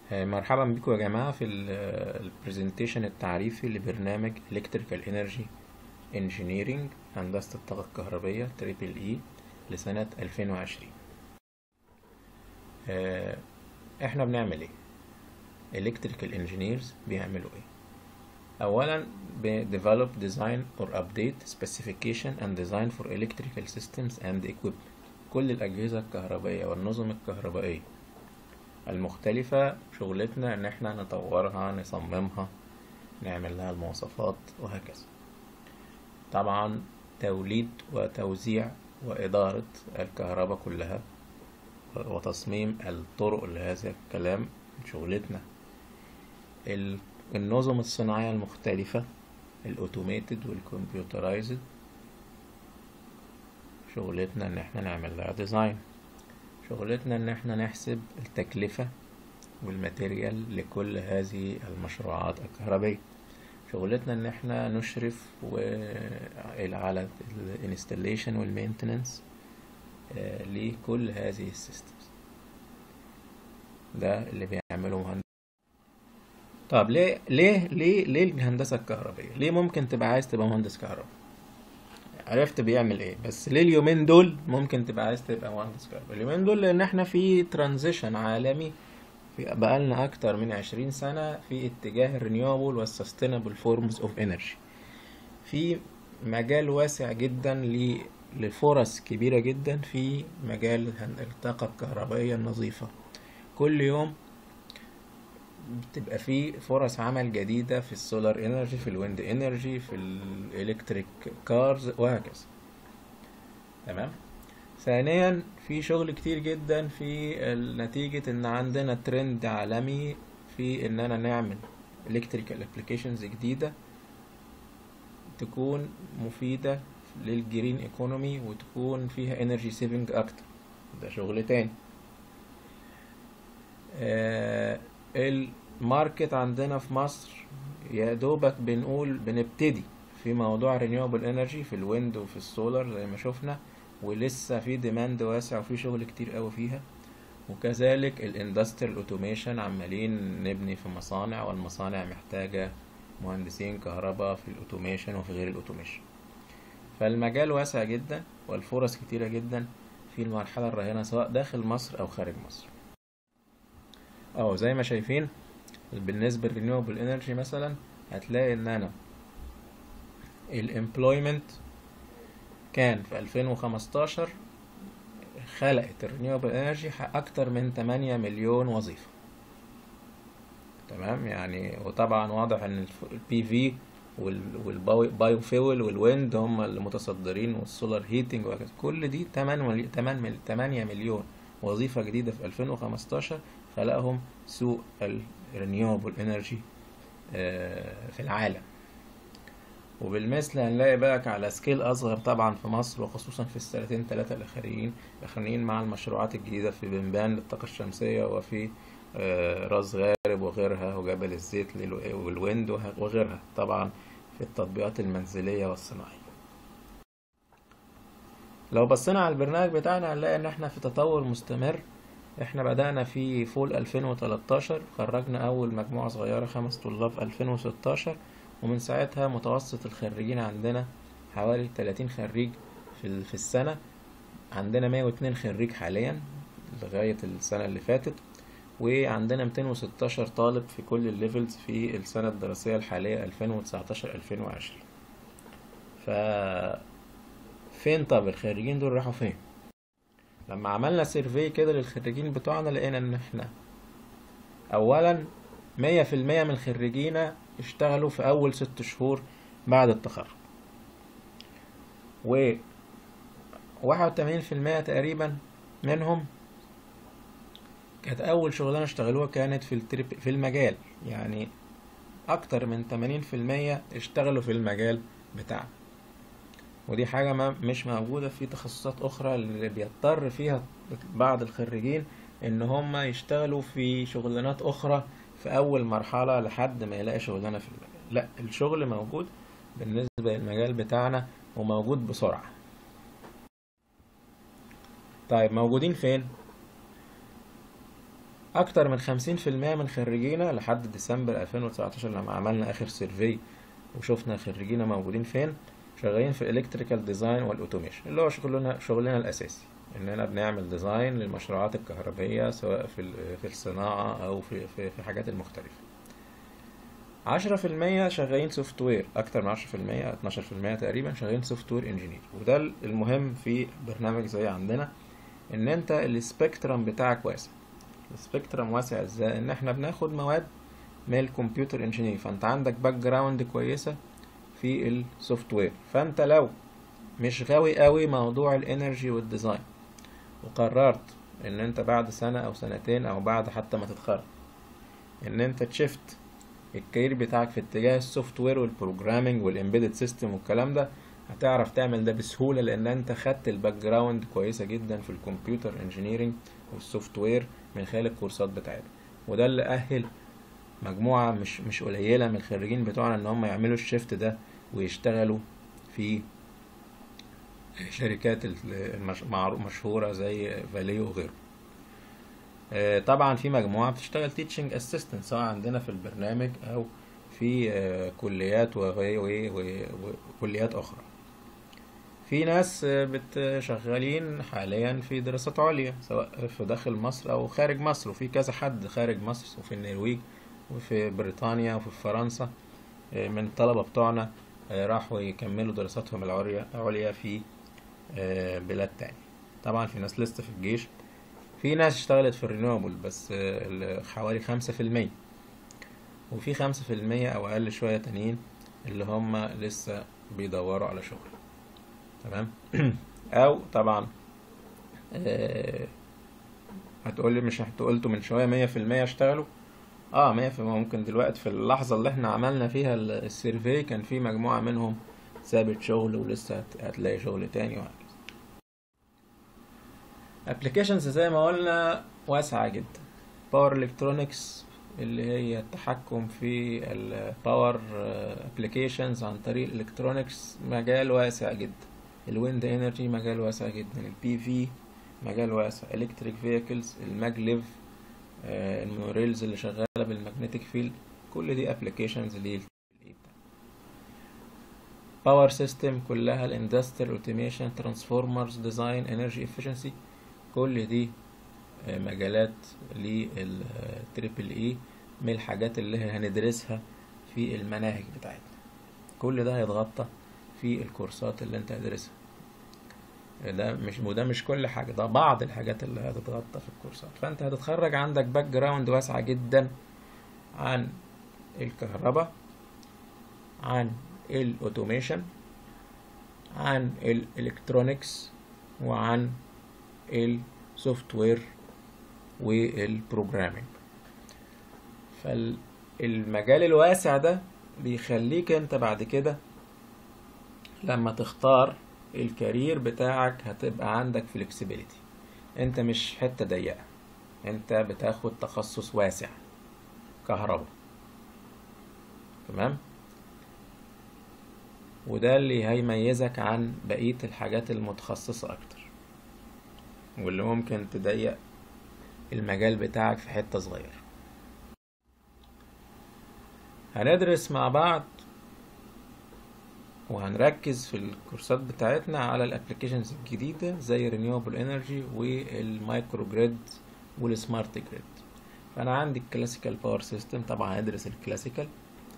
آه، مرحبا بكم يا جماعة في البرزنتيشن التعريفي لبرنامج Electrical Energy Engineering هندسة الطاقة الكهربية تريبل اي لسنة 2020 آه، احنا بنعمل ايه Electrical Engineers بيعملوا ايه اولا ب develop design or update specification and design for electrical systems and equipment كل الأجهزة الكهربائية والنظم الكهربائية المختلفة شغلتنا إن احنا نطورها نصممها نعمل لها المواصفات وهكذا طبعا توليد وتوزيع وإدارة الكهرباء كلها وتصميم الطرق لهذا الكلام شغلتنا ال- النظم الصناعية المختلفة الأوتوميتد والكمبيوترايزد شغلتنا إن احنا نعمل لها ديزاين شغلتنا إن احنا نحسب التكلفة والماتيريال لكل هذه المشروعات الكهربية شغلتنا إن احنا نشرف و... على الانستليشن والمينتننس لكل هذه السيستمز ده اللي بيعمله مهندس طب ليه ليه ليه ليه الهندسة الكهربية ليه ممكن تبقى عايز تبقى مهندس كهرباء عرفت بيعمل ايه بس ليه اليومين دول ممكن تبقى عايز تبقى مهندس كهرباء اليومين دول لان احنا في ترانزيشن عالمي في بقالنا اكتر من عشرين سنة في اتجاه الرينيوبل والسستينابل فورمز اوف انرجي في مجال واسع جدا ل- لفرص كبيرة جدا في مجال هن- الطاقة الكهربائية النظيفة كل يوم بتبقى في فرص عمل جديدة في السولار انرجي في الويند انرجي في الالكتريك كارز وهكذا تمام ثانيا في شغل كتير جدا في ال- نتيجة ان عندنا ترند عالمي في اننا نعمل الكتريكال ابلكيشنز جديدة تكون مفيدة للجرين ايكونومي وتكون فيها انرجي سيفنج اكتر ده شغل تاني آه، الماركت عندنا في مصر يا دوبك بنقول بنبتدي في موضوع renewable energy في الويند وفي السولار زي ما شفنا ولسه في ديماند واسع وفي شغل كتير قوي فيها وكذلك الاندستريال اوتوميشن عمالين نبني في مصانع والمصانع محتاجة مهندسين كهرباء في الاوتوميشن وفي غير الاوتوميشن فالمجال واسع جدا والفرص كتيرة جدا في المرحلة الراهنة سواء داخل مصر أو خارج مصر اه زي ما شايفين بالنسبة للرينيوبل انرجي مثلا هتلاقي ان انا الامبلويمنت كان في 2015 خلقت الرينيوبل انرجي اكتر من 8 مليون وظيفة تمام يعني وطبعا واضح ان البي في والبايو فيول والويند هم المتصدرين والسولار هيتنج وهكذا كل دي 8 8 مليون وظيفة جديدة في 2015 خلقهم سوق الرينيوبل انرجي في العالم وبالمثل هنلاقي بقى على سكيل اصغر طبعا في مصر وخصوصا في السنتين ثلاثة الاخرين الاخرين مع المشروعات الجديدة في بنبان للطاقة الشمسية وفي آه، راس غارب وغيرها وجبل الزيت لل- والويند وه- وغيرها طبعا في التطبيقات المنزلية والصناعية لو بصينا على البرنامج بتاعنا هنلاقي ان احنا في تطور مستمر احنا بدأنا في فول 2013 خرجنا اول مجموعة صغيرة خمس طلاب في 2016 ومن ساعتها متوسط الخريجين عندنا حوالي 30 خريج في ال- في السنة عندنا 102 خريج حاليا لغاية السنة اللي فاتت وعندنا 216 طالب في كل الليفلز في السنة الدراسية الحالية 2019 2020 ف فين طب الخريجين دول راحوا فين لما عملنا سيرفي كده للخريجين بتوعنا لقينا ان احنا اولا مية في المية من خريجينا اشتغلوا في اول ست شهور بعد التخرج و واحد وتمانين في المية تقريبا منهم كانت اول شغلانة اشتغلوها كانت في التريب في المجال يعني اكتر من تمانين في المية اشتغلوا في المجال بتاعنا ودي حاجة ما مش موجودة في تخصصات أخرى اللي بيضطر فيها بعض الخريجين إن هم يشتغلوا في شغلانات أخرى في أول مرحلة لحد ما يلاقي شغلانة في المجال لا الشغل موجود بالنسبة للمجال بتاعنا وموجود بسرعة طيب موجودين فين؟ اكتر من خمسين في المية من خريجينا لحد ديسمبر الفين وتسعتاشر لما عملنا اخر سيرفي وشفنا خريجينا موجودين فين شغالين في الالكتريكال ديزاين والاوتوميشن اللي هو شغلنا شغلنا الاساسي اننا بنعمل ديزاين للمشروعات الكهربائيه سواء في ال- في الصناعه او في في في الحاجات المختلفه عشرة في المية شغالين سوفت وير أكتر من عشرة في المية اتناشر في المية تقريبا شغالين سوفت وير انجينير وده المهم في برنامج زي عندنا إن أنت السبيكترم بتاعك واسع السبيكترم واسع ازاي إن احنا بناخد مواد من الكمبيوتر انجينير فأنت عندك باك جراوند كويسة في السوفت وير فأنت لو مش غاوي قوي موضوع الانرجي والديزاين وقررت ان انت بعد سنة او سنتين او بعد حتى ما تتخرج ان انت تشفت الكارير بتاعك في اتجاه السوفت وير والبروجرامينج والامبيدد سيستم والكلام ده هتعرف تعمل ده بسهولة لان انت خدت الباك جراوند كويسة جدا في الكمبيوتر انجينيرنج والسوفت وير من خلال الكورسات بتاعتك وده اللي اهل مجموعة مش مش قليلة من الخريجين بتوعنا ان هم يعملوا الشيفت ده ويشتغلوا في شركات المشهورة زي فاليو وغيره آه، طبعا في مجموعة بتشتغل تيتشنج اسيستنت سواء عندنا في البرنامج او في آه، كليات وغي- و- و- وكليات اخرى في ناس آه، بت- شغالين حاليا في دراسات عليا سواء في داخل مصر او خارج مصر وفي كذا حد خارج مصر وفي النرويج وفي بريطانيا وفي فرنسا آه، من الطلبة بتوعنا آه، راحوا يكملوا دراساتهم العليا عليا في آه، بلاد تانية طبعا في ناس لسه في الجيش في ناس اشتغلت في الرينوبل بس آه، ال- حوالي خمسة في المية وفي خمسة في المية أو أقل شوية تانيين اللي هم لسه بيدوروا على شغل تمام أو طبعا آه، هتقولي مش انتوا قلتوا من شوية مية في المية اشتغلوا اه مية في المية ممكن دلوقتي في اللحظة اللي احنا عملنا فيها ال- السيرفي كان في مجموعة منهم سابت شغل ولسه هت- هتلاقي شغل تاني وهكذا ابلكيشنز زي ما قلنا واسعة جدا باور الكترونكس اللي هي التحكم في الباور ابلكيشنز عن طريق الالكترونكس مجال واسع جدا الويند انرجي مجال واسع جدا البي في مجال واسع الكتريك فيكلز الماجليف آه، المونوريلز اللي شغالة بالمagnetic فيلد كل دي ابلكيشنز ليه باور سيستم كلها الاندستريال اوتوميشن ترانسفورمرز ديزاين انرجي افشنسي كل دي آه، مجالات للتريبل اي من الحاجات اللي هندرسها في المناهج بتاعتنا كل ده هيتغطى في الكورسات اللي انت هتدرسها ده مش وده مش كل حاجة ده بعض الحاجات اللي هتتغطى في الكورسات فانت هتتخرج عندك باك جراوند واسعة جدا عن الكهرباء عن الاوتوميشن عن الالكترونيكس وعن السوفت وير والبروجرامينج فالمجال الواسع ده بيخليك انت بعد كده لما تختار الكارير بتاعك هتبقى عندك فلكسبيليتي انت مش حتة ضيقة انت بتاخد تخصص واسع كهرباء تمام وده اللي هيميزك عن بقية الحاجات المتخصصة أكتر واللي ممكن تضيق المجال بتاعك في حتة صغيرة هندرس مع بعض وهنركز في الكورسات بتاعتنا على الابلكيشنز الجديدة زي renewable energy والمايكرو جريد والسمارت جريد فأنا عندي الكلاسيكال باور سيستم طبعا هندرس الكلاسيكال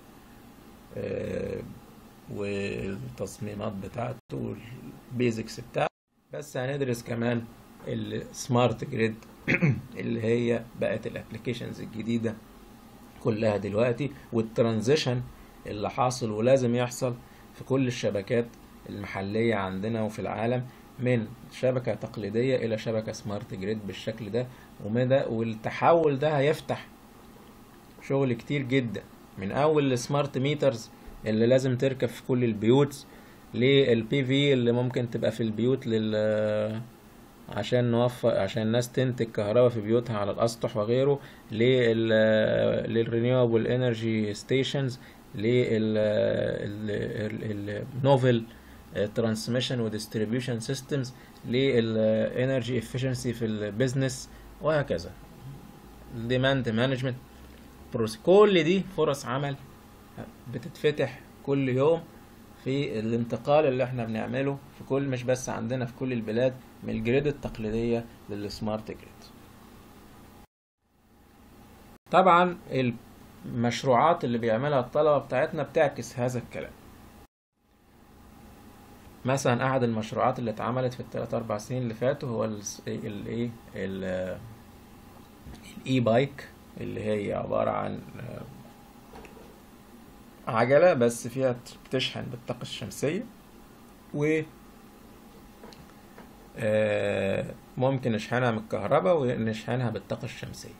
آه والتصميمات بتاعته والبيزكس بتاعته بس هندرس كمان السمارت جريد اللي هي بقت الابلكيشنز الجديدة كلها دلوقتي والترانزيشن اللي حاصل ولازم يحصل في كل الشبكات المحلية عندنا وفي العالم من شبكة تقليدية إلى شبكة سمارت جريد بالشكل ده ومدى والتحول ده هيفتح شغل كتير جدا من أول السمارت ميترز اللي لازم تركب في كل البيوت للبي في اللي ممكن تبقى في البيوت لل عشان نوفر عشان الناس تنتج كهرباء في بيوتها على الأسطح وغيره لل للرينيوبل انرجي ستيشنز للنوفل ترانسميشن وديستريبيوشن سيستمز للانرجي افشنسي في البيزنس وهكذا ديماند مانجمنت كل دي فرص عمل بتتفتح كل يوم في الانتقال اللي احنا بنعمله في كل مش بس عندنا في كل البلاد من الجريد التقليدية للسمارت جريد طبعا المشروعات اللي بيعملها الطلبة بتاعتنا بتعكس هذا الكلام مثلا احد المشروعات اللي اتعملت في الثلاث اربع سنين اللي فاتوا هو الايه الاي بايك اللي هي عبارة عن عجلة بس فيها بتشحن بالطاقة الشمسية و ممكن نشحنها من الكهرباء ونشحنها بالطاقة الشمسية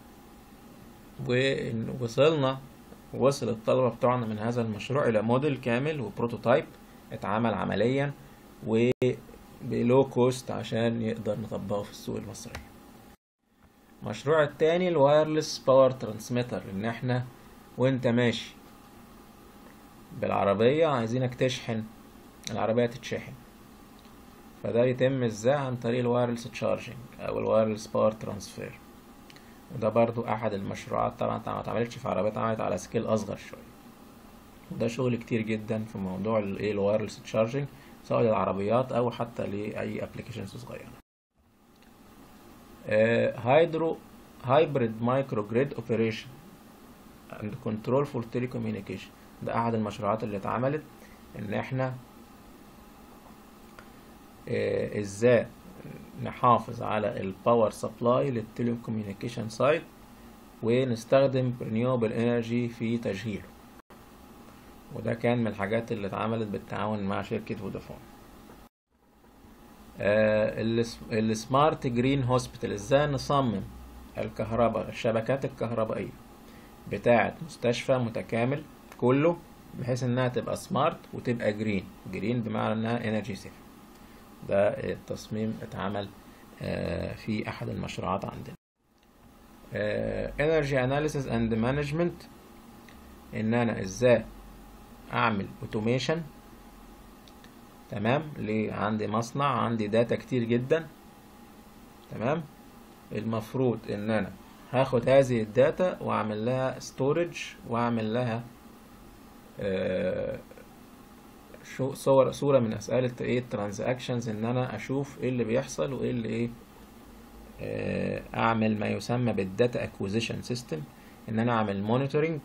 ووصلنا وصل الطلبة بتوعنا من هذا المشروع إلى موديل كامل وبروتوتايب اتعمل عمليا وبلو كوست عشان يقدر نطبقه في السوق المصري المشروع التاني الوايرلس باور ترانسميتر ان احنا وانت ماشي بالعربية عايزينك تشحن العربية تتشحن فده يتم ازاي عن طريق الوايرلس تشارجنج او الوايرلس باور ترانسفير وده برضو احد المشروعات طبعا ما اتعملتش في عربيات اتعملت على سكيل اصغر شوية وده شغل كتير جدا في موضوع الايه الوايرلس تشارجنج سواء للعربيات او حتى لاي ابلكيشنز صغيره هيدرو هايبريد مايكرو جريد اوبريشن اند كنترول فور تيليكوميونيكيشن ده احد المشروعات اللي اتعملت ان احنا اه ازاي نحافظ على الباور سبلاي للتليكوميونيكيشن سايت ونستخدم رينيوبل انرجي في تشغيله وده كان من الحاجات اللي اتعملت بالتعاون مع شركة فودافون آه السمارت جرين هوسبيتال ازاي نصمم الكهرباء الشبكات الكهربائية بتاعة مستشفى متكامل كله بحيث انها تبقى سمارت وتبقى جرين جرين بمعنى انها انرجي سيف ده التصميم اتعمل آه في احد المشروعات عندنا انرجي اناليسيس اند مانجمنت ان انا ازاي اعمل اوتوميشن تمام ليه عندي مصنع عندي داتا كتير جدا تمام المفروض ان انا هاخد هذه الداتا واعمل لها ستورج واعمل لها آه شو صور صورة من اسئلة ايه الترانزاكشنز ان انا اشوف ايه اللي بيحصل وايه اللي ايه آه اعمل ما يسمى بالداتا اكوزيشن سيستم ان انا اعمل مونيتورنج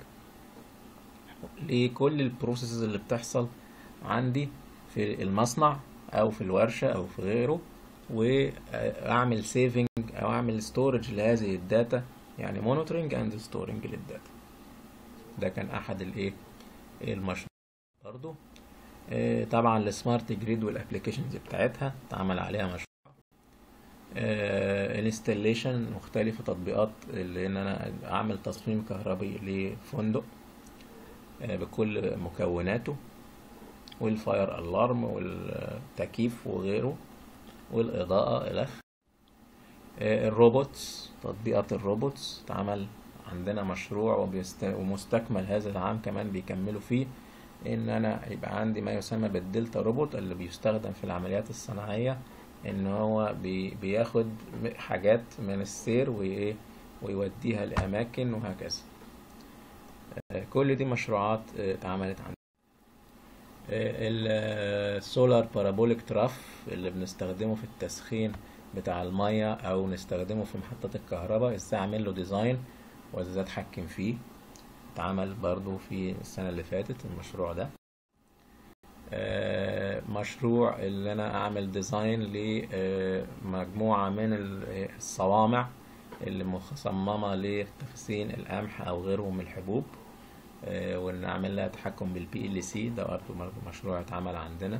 لكل البروسيسز اللي بتحصل عندي في المصنع او في الورشة او في غيره واعمل سيفنج او اعمل ستورج لهذه الداتا يعني مونيتورنج اند ستورنج للداتا ده كان احد الايه المشروع برضو آه طبعا السمارت جريد والابلكيشنز بتاعتها اتعمل عليها مشروع انستليشن آه مختلفة تطبيقات اللي ان انا اعمل تصميم كهربي لفندق آه بكل مكوناته والفاير الارم والتكييف وغيره والاضاءة الخ الروبوتس تطبيقات الروبوتس اتعمل عندنا مشروع وبيست... ومستكمل هذا العام كمان بيكملوا فيه ان انا يبقى عندي ما يسمى بالدلتا روبوت اللي بيستخدم في العمليات الصناعية ان هو بي... بياخد حاجات من السير وايه ويوديها لاماكن وهكذا كل دي مشروعات اتعملت عندنا السولار بارابوليك تراف اللي بنستخدمه في التسخين بتاع المية او نستخدمه في محطات الكهرباء ازاي اعمل له ديزاين وازاي اتحكم فيه اتعمل برضو في السنة اللي فاتت المشروع ده مشروع اللي انا اعمل ديزاين لمجموعة من الصوامع اللي مصممة لتخزين القمح او غيره من الحبوب وان اعمل لها تحكم بالبي ال سي ده برضه مشروع اتعمل عندنا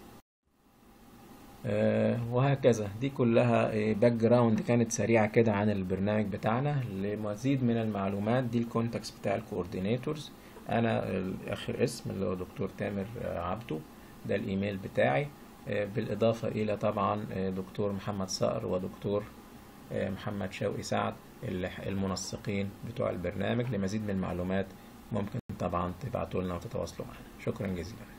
وهكذا دي كلها باك جراوند كانت سريعة كده عن البرنامج بتاعنا لمزيد من المعلومات دي الكونتاكس بتاع الكوردينيتورز انا اخر اسم اللي هو دكتور تامر عبده ده الايميل بتاعي بالاضافة الى طبعا دكتور محمد صقر ودكتور محمد شوقي سعد المنسقين بتوع البرنامج لمزيد من المعلومات ممكن طبعا تبعتوا لنا وتتواصلوا معنا شكرا جزيلا